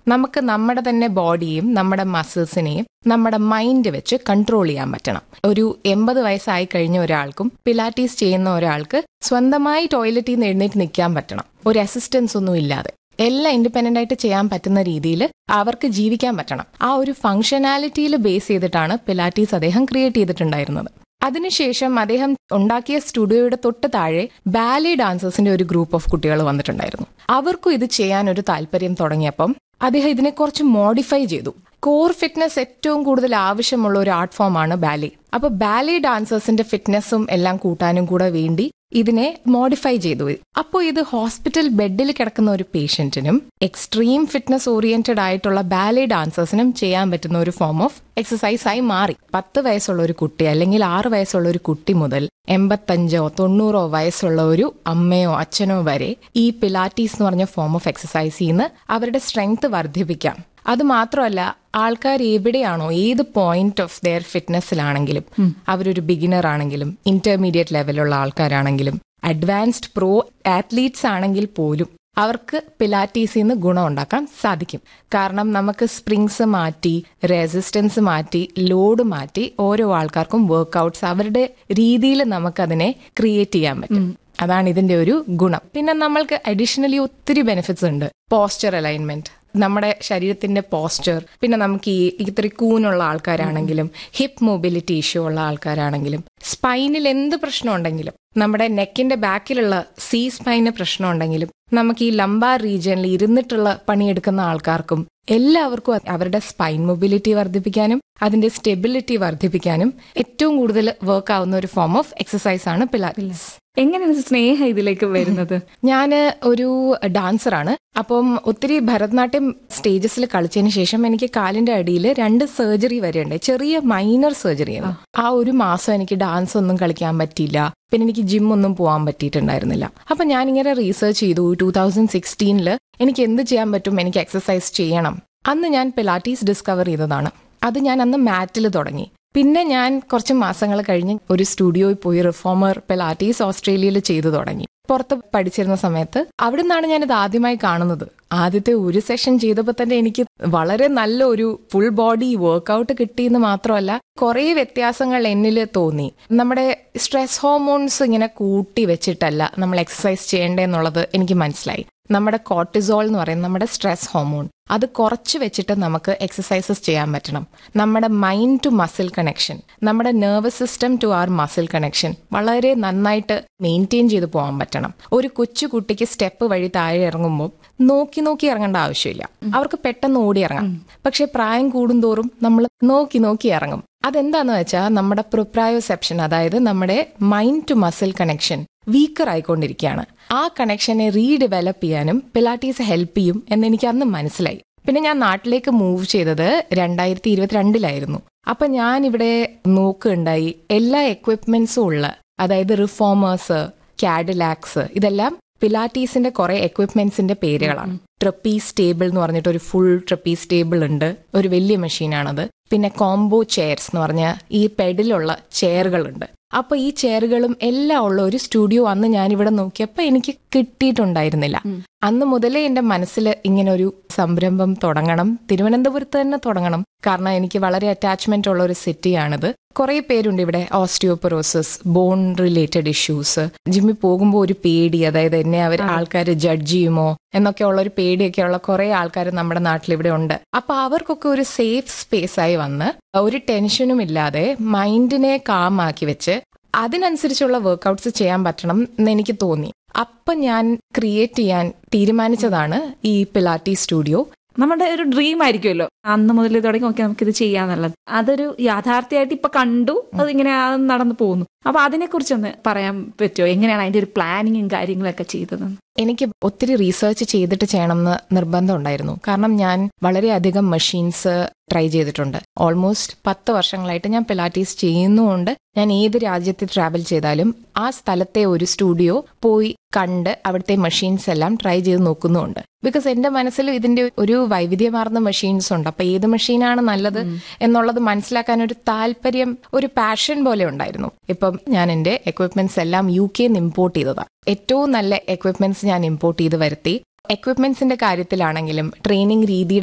നമുക്ക് നമ്മുടെ തന്നെ ബോഡിയും നമ്മുടെ മസിൽസിനെയും നമ്മുടെ മൈൻഡ് വെച്ച് കൺട്രോൾ ചെയ്യാൻ പറ്റണം ഒരു എൺപത് വയസ്സായി കഴിഞ്ഞ ഒരാൾക്കും പിലാറ്റീസ് ചെയ്യുന്ന ഒരാൾക്ക് സ്വന്തമായി ടോയ്ലറ്റിൽ നിന്ന് എഴുന്നേറ്റ് നിൽക്കാൻ പറ്റണം ഒരു അസിസ്റ്റൻസ് ഒന്നും ഇല്ലാതെ എല്ലാം ഇൻഡിപെൻഡന്റ് ആയിട്ട് ചെയ്യാൻ പറ്റുന്ന രീതിയിൽ അവർക്ക് ജീവിക്കാൻ പറ്റണം ആ ഒരു ഫംഗ്ഷനാലിറ്റിയിൽ ബേസ് ചെയ്തിട്ടാണ് പിലാറ്റീസ് അദ്ദേഹം ക്രിയേറ്റ് ചെയ്തിട്ടുണ്ടായിരുന്നത് അതിനുശേഷം അദ്ദേഹം ഉണ്ടാക്കിയ സ്റ്റുഡിയോയുടെ തൊട്ട് താഴെ ബാലി ഡാൻസേഴ്സിന്റെ ഒരു ഗ്രൂപ്പ് ഓഫ് കുട്ടികൾ വന്നിട്ടുണ്ടായിരുന്നു അവർക്കും ഇത് ചെയ്യാൻ ഒരു താല്പര്യം തുടങ്ങിയപ്പം അദ്ദേഹം ഇതിനെ കുറച്ച് മോഡിഫൈ ചെയ്തു കോർ ഫിറ്റ്നസ് ഏറ്റവും കൂടുതൽ ആവശ്യമുള്ള ഒരു ആർട്ട് ഫോമാണ് ബാലി അപ്പൊ ബാലി ഡാൻസേഴ്സിന്റെ ഫിറ്റ്നസ്സും എല്ലാം കൂട്ടാനും കൂടെ വേണ്ടി ഇതിനെ മോഡിഫൈ ചെയ്തു അപ്പോൾ ഇത് ഹോസ്പിറ്റൽ ബെഡിൽ കിടക്കുന്ന ഒരു പേഷ്യന്റിനും എക്സ്ട്രീം ഫിറ്റ്നസ് ഓറിയന്റഡ് ആയിട്ടുള്ള ബാലി ഡാൻസേഴ്സിനും ചെയ്യാൻ പറ്റുന്ന ഒരു ഫോം ഓഫ് എക്സസൈസ് ആയി മാറി പത്ത് വയസ്സുള്ള ഒരു കുട്ടി അല്ലെങ്കിൽ ആറ് വയസ്സുള്ള ഒരു കുട്ടി മുതൽ എൺപത്തഞ്ചോ തൊണ്ണൂറോ വയസ്സുള്ള ഒരു അമ്മയോ അച്ഛനോ വരെ ഈ പിലാറ്റീസ് എന്ന് പറഞ്ഞ ഫോം ഓഫ് എക്സസൈസിൽ നിന്ന് അവരുടെ സ്ട്രെങ്ത് വർദ്ധിപ്പിക്കാം അത് മാത്രമല്ല ആൾക്കാർ എവിടെയാണോ ഏത് പോയിന്റ് ഓഫ് ദെയർ ഫിറ്റ്നസ്സിലാണെങ്കിലും അവരൊരു ബിഗിനർ ആണെങ്കിലും ഇന്റർമീഡിയറ്റ് ലെവലുള്ള ആൾക്കാരാണെങ്കിലും അഡ്വാൻസ്ഡ് പ്രോ ആത്ലീറ്റ്സ് ആണെങ്കിൽ പോലും അവർക്ക് പിലാറ്റീസിൽ നിന്ന് ഗുണം ഉണ്ടാക്കാൻ സാധിക്കും കാരണം നമുക്ക് സ്പ്രിങ്സ് മാറ്റി റെസിസ്റ്റൻസ് മാറ്റി ലോഡ് മാറ്റി ഓരോ ആൾക്കാർക്കും വർക്ക്ഔട്ട്സ് അവരുടെ രീതിയിൽ നമുക്കതിനെ ക്രിയേറ്റ് ചെയ്യാൻ പറ്റും അതാണ് ഇതിന്റെ ഒരു ഗുണം പിന്നെ നമ്മൾക്ക് അഡീഷണലി ഒത്തിരി ബെനിഫിറ്റ്സ് ഉണ്ട് പോസ്ചർ അലൈൻമെന്റ് നമ്മുടെ ശരീരത്തിന്റെ പോസ്ചർ പിന്നെ നമുക്ക് ഈ ഇത്തിരി കൂനുള്ള ആൾക്കാരാണെങ്കിലും ഹിപ്പ് മൊബിലിറ്റി ഇഷ്യൂ ഉള്ള ആൾക്കാരാണെങ്കിലും സ്പൈനിൽ എന്ത് പ്രശ്നം ഉണ്ടെങ്കിലും നമ്മുടെ നെക്കിന്റെ ബാക്കിലുള്ള സി സ്പൈന് പ്രശ്നം ഉണ്ടെങ്കിലും നമുക്ക് ഈ ലംബാർ റീജിയനിൽ ഇരുന്നിട്ടുള്ള പണിയെടുക്കുന്ന ആൾക്കാർക്കും എല്ലാവർക്കും അവരുടെ സ്പൈൻ മൊബിലിറ്റി വർദ്ധിപ്പിക്കാനും അതിന്റെ സ്റ്റെബിലിറ്റി വർദ്ധിപ്പിക്കാനും ഏറ്റവും കൂടുതൽ വർക്ക് ആവുന്ന ഒരു ഫോം ഓഫ് എക്സസൈസ് ആണ് പിലാറ്റിൽസ് എങ്ങനെയാണ് സ്നേഹ ഇതിലേക്ക് വരുന്നത് ഞാൻ ഒരു ഡാൻസറാണ് അപ്പം ഒത്തിരി ഭരതനാട്യം സ്റ്റേജസിൽ കളിച്ചതിന് ശേഷം എനിക്ക് കാലിന്റെ അടിയിൽ രണ്ട് സർജറി വരെയുണ്ട് ചെറിയ മൈനർ സർജറിയാണ് ആ ഒരു മാസം എനിക്ക് ഡാൻസ് ഒന്നും കളിക്കാൻ പറ്റിയില്ല പിന്നെ എനിക്ക് ജിം ഒന്നും പോകാൻ പറ്റിയിട്ടുണ്ടായിരുന്നില്ല അപ്പൊ ഞാൻ ഇങ്ങനെ റീസർച്ച് ചെയ്തു ടൂ തൗസൻഡ് സിക്സ്റ്റീനില് എനിക്ക് എന്ത് ചെയ്യാൻ പറ്റും എനിക്ക് എക്സസൈസ് ചെയ്യണം അന്ന് ഞാൻ പിലാറ്റീസ് ഡിസ്കവർ ചെയ്തതാണ് അത് ഞാൻ അന്ന് മാറ്റിൽ തുടങ്ങി പിന്നെ ഞാൻ കുറച്ച് മാസങ്ങൾ കഴിഞ്ഞ് ഒരു സ്റ്റുഡിയോയിൽ പോയി റിഫോമർ പെലാറ്റീസ് ഓസ്ട്രേലിയയിൽ ചെയ്തു തുടങ്ങി പുറത്ത് പഠിച്ചിരുന്ന സമയത്ത് അവിടെ നിന്നാണ് ഞാനിത് ആദ്യമായി കാണുന്നത് ആദ്യത്തെ ഒരു സെഷൻ ചെയ്തപ്പോൾ തന്നെ എനിക്ക് വളരെ നല്ല ഒരു ഫുൾ ബോഡി വർക്കൗട്ട് കിട്ടിയെന്ന് മാത്രമല്ല കുറേ വ്യത്യാസങ്ങൾ എന്നിൽ തോന്നി നമ്മുടെ സ്ട്രെസ് ഹോർമോൺസ് ഇങ്ങനെ കൂട്ടി വെച്ചിട്ടല്ല നമ്മൾ എക്സസൈസ് ചെയ്യേണ്ടതെന്നുള്ളത് എനിക്ക് മനസ്സിലായി നമ്മുടെ കോർട്ടിസോൾ എന്ന് പറയുന്ന നമ്മുടെ സ്ട്രെസ് ഹോർമോൺ അത് കുറച്ച് വെച്ചിട്ട് നമുക്ക് എക്സസൈസസ് ചെയ്യാൻ പറ്റണം നമ്മുടെ മൈൻഡ് ടു മസിൽ കണക്ഷൻ നമ്മുടെ nervous system to our muscle connection വളരെ നന്നായിട്ട് മെയിൻറ്റെയിൻ ചെയ്ത് പോകാൻ പറ്റണം ഒരു കൊച്ചു കുട്ടിക്ക് സ്റ്റെപ്പ് വഴി താഴെ ഇറങ്ങുമ്പോൾ നോക്കി നോക്കി ഇറങ്ങേണ്ട ആവശ്യമില്ല അവർക്ക് പെട്ടെന്ന് ഓടി ഇറങ്ങാം പക്ഷെ പ്രായം കൂടുന്തോറും നമ്മൾ നോക്കി നോക്കി ഇറങ്ങും അതെന്താന്ന് വെച്ചാൽ നമ്മുടെ പ്രിപ്രായോസെപ്ഷൻ അതായത് നമ്മുടെ mind to muscle connection weaker ആയിക്കൊണ്ടിരിക്കുകയാണ് ആ കണക്ഷനെ റീഡെവലപ്പ് ചെയ്യാനും പിലാറ്റീസ് ഹെൽപ്പ് ചെയ്യും എന്ന് എനിക്ക് അന്ന് മനസ്സിലായി പിന്നെ ഞാൻ നാട്ടിലേക്ക് മൂവ് ചെയ്തത് രണ്ടായിരത്തി ഇരുപത്തിരണ്ടിലായിരുന്നു അപ്പൊ ഞാൻ ഇവിടെ നോക്കുകയുണ്ടായി എല്ലാ എക്വിപ്മെന്റ്സും ഉള്ള അതായത് റിഫോമേഴ്സ് കാഡിലാക്സ് ഇതെല്ലാം പിലാറ്റീസിന്റെ കുറെ എക്വിപ്മെന്റ്സിന്റെ പേരുകളാണ് ട്രപ്പീസ് ടേബിൾ എന്ന് പറഞ്ഞിട്ട് ഒരു ഫുൾ ട്രപ്പീസ് ടേബിൾ ഉണ്ട് ഒരു വലിയ മെഷീനാണത് പിന്നെ കോംബോ ചെയർസ് എന്ന് പറഞ്ഞ ഈ പെഡിലുള്ള ചെയറുകളുണ്ട് അപ്പൊ ഈ ചെയറുകളും എല്ലാം ഉള്ള ഒരു സ്റ്റുഡിയോ അന്ന് ഞാൻ ഇവിടെ നോക്കിയപ്പോ എനിക്ക് കിട്ടിയിട്ടുണ്ടായിരുന്നില്ല അന്ന് മുതലേ എന്റെ മനസ്സിൽ ഇങ്ങനെ ഒരു സംരംഭം തുടങ്ങണം തിരുവനന്തപുരത്ത് തന്നെ തുടങ്ങണം കാരണം എനിക്ക് വളരെ അറ്റാച്ച്മെന്റ് ഉള്ള ഒരു സിറ്റിയാണിത് കുറെ പേരുണ്ട് ഇവിടെ ഓസ്റ്റിയോപൊറോസിസ് ബോൺ റിലേറ്റഡ് ഇഷ്യൂസ് ജിമ്മിൽ പോകുമ്പോൾ ഒരു പേടി അതായത് എന്നെ അവർ ആൾക്കാർ ജഡ്ജ് ചെയ്യുമോ എന്നൊക്കെ ഉള്ള ഒരു പേടിയൊക്കെ ഉള്ള കുറെ ആൾക്കാർ നമ്മുടെ നാട്ടിൽ ഇവിടെ ഉണ്ട് അപ്പൊ അവർക്കൊക്കെ ഒരു സേഫ് സ്പേസ് ആയി വന്ന് ഒരു ടെൻഷനും ഇല്ലാതെ മൈൻഡിനെ കാമാക്കി വെച്ച് അതിനനുസരിച്ചുള്ള വർക്കൗട്ട്സ് ചെയ്യാൻ പറ്റണം എന്ന് എനിക്ക് തോന്നി അപ്പൊ ഞാൻ ക്രിയേറ്റ് ചെയ്യാൻ തീരുമാനിച്ചതാണ് ഈ പിലാറ്റി സ്റ്റുഡിയോ നമ്മുടെ ഒരു ഡ്രീം ആയിരിക്കുമല്ലോ അന്ന് മുതൽ തുടങ്ങി നോക്കി നമുക്കിത് ചെയ്യാന്നുള്ളത് അതൊരു യാഥാർത്ഥ്യമായിട്ട് ഇപ്പൊ കണ്ടു അതിങ്ങനെ അത് നടന്നു പോകുന്നു അപ്പൊ അതിനെ കുറിച്ചൊന്ന് പറയാൻ പറ്റുമോ എങ്ങനെയാണ് അതിന്റെ ഒരു പ്ലാനിങ്ങും കാര്യങ്ങളൊക്കെ ചെയ്തത് എനിക്ക് ഒത്തിരി റീസർച്ച് ചെയ്തിട്ട് ചെയ്യണമെന്ന് നിർബന്ധം ഉണ്ടായിരുന്നു കാരണം ഞാൻ വളരെയധികം മെഷീൻസ് ട്രൈ ചെയ്തിട്ടുണ്ട് ഓൾമോസ്റ്റ് പത്ത് വർഷങ്ങളായിട്ട് ഞാൻ പിലാറ്റീസ് ചെയ്യുന്നുകൊണ്ട് ഞാൻ ഏത് രാജ്യത്ത് ട്രാവൽ ചെയ്താലും ആ സ്ഥലത്തെ ഒരു സ്റ്റുഡിയോ പോയി കണ്ട് അവിടുത്തെ മെഷീൻസ് എല്ലാം ട്രൈ ചെയ്ത് നോക്കുന്നുമുണ്ട് ബിക്കോസ് എന്റെ മനസ്സിൽ ഇതിന്റെ ഒരു വൈവിധ്യമാർന്ന മെഷീൻസ് ഉണ്ട് അപ്പൊ ഏത് മെഷീനാണ് നല്ലത് എന്നുള്ളത് മനസ്സിലാക്കാൻ ഒരു താല്പര്യം ഒരു പാഷൻ പോലെ ഉണ്ടായിരുന്നു ഇപ്പം ഞാൻ എന്റെ എക്വിപ്മെന്റ്സ് എല്ലാം യു കെ നിന്ന് ഇമ്പോർട്ട് ചെയ്തതാണ് ഏറ്റവും നല്ല എക്വിപ്മെന്റ്സ് ഞാൻ ഇമ്പോർട്ട് ചെയ്ത് വരുത്തി എക്വിപ്മെന്റ്സിന്റെ കാര്യത്തിലാണെങ്കിലും ട്രെയിനിങ് രീതിയുടെ